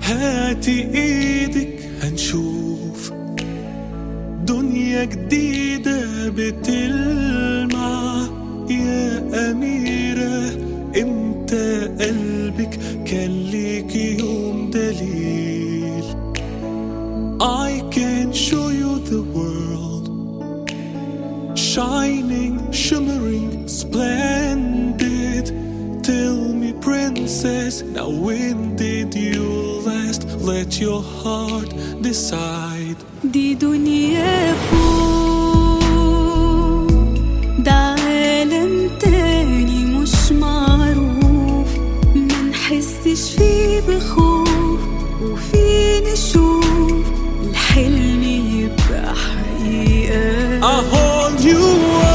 هاتي ايدك هنشوف دنيا جديدة بتلمع يا أميرة امتى قلبك كان ليكي يوم دليل I can show you the world Shining, shimmering, splendid Tell me princess, now when did you last let your heart decide دي دنيا فوق ده عالم تاني مش معروف منحسش فيه بخوف وفيه نشوف الحلم يبقى حقيقة A whole new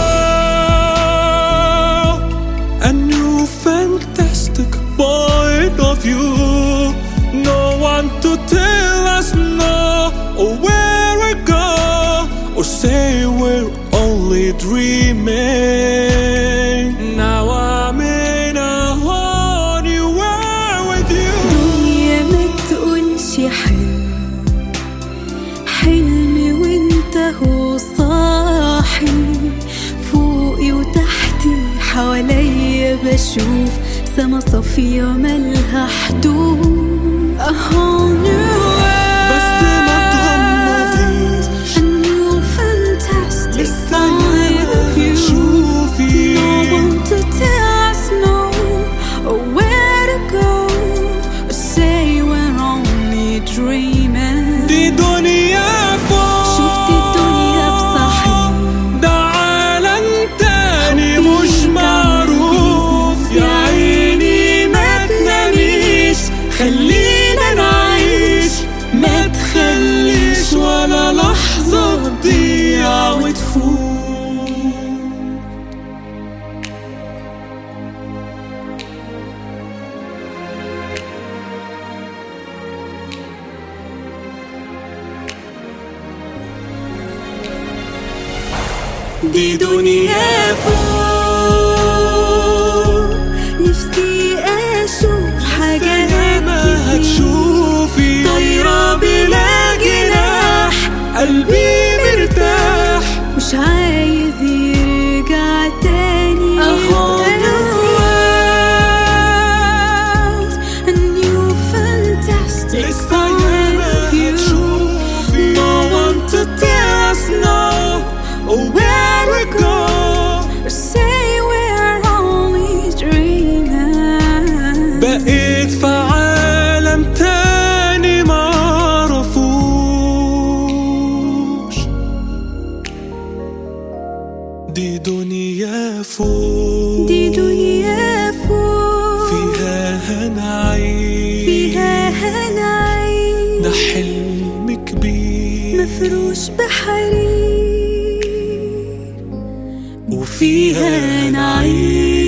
world, a new fantastic point of view. No one to tell us no or where we go or say we're only dreaming. Now I'm in a whole new world with you. دنيا ما تقولش حلم حلم وانت هو صاحي فوقي وتحتي حواليا بشوف سما صافية مالها حدود A whole new بس ما تغمضيش world A new fantastic لسه side of you شوفي No one to tell us no or where to go or say we're only dreaming. دي دنيا فوق شفت الدنيا بصحيح ده عالم تاني مش معروف يا عيني ما تناميش خلينا نعيش ما تخليش ولا لحظة تضيع وتفوت دي دنيا فوق نفسي اشوف حاجات سلامة كتير هتشوفي طايرة بلا جناح قلبي مرتاح مش عايز يرجع تاني A whole new world A new fantastic لسه point ياما of view هتشوفي No one to tell us no or where we go Or say we're only dreaming بقيت في عالم تاني معرفوش دي دنيا فوق دي دنيا فوق فيها هنعيش فيها هنعيش ده حلم كبير مفروش بحرير وفيها نعيش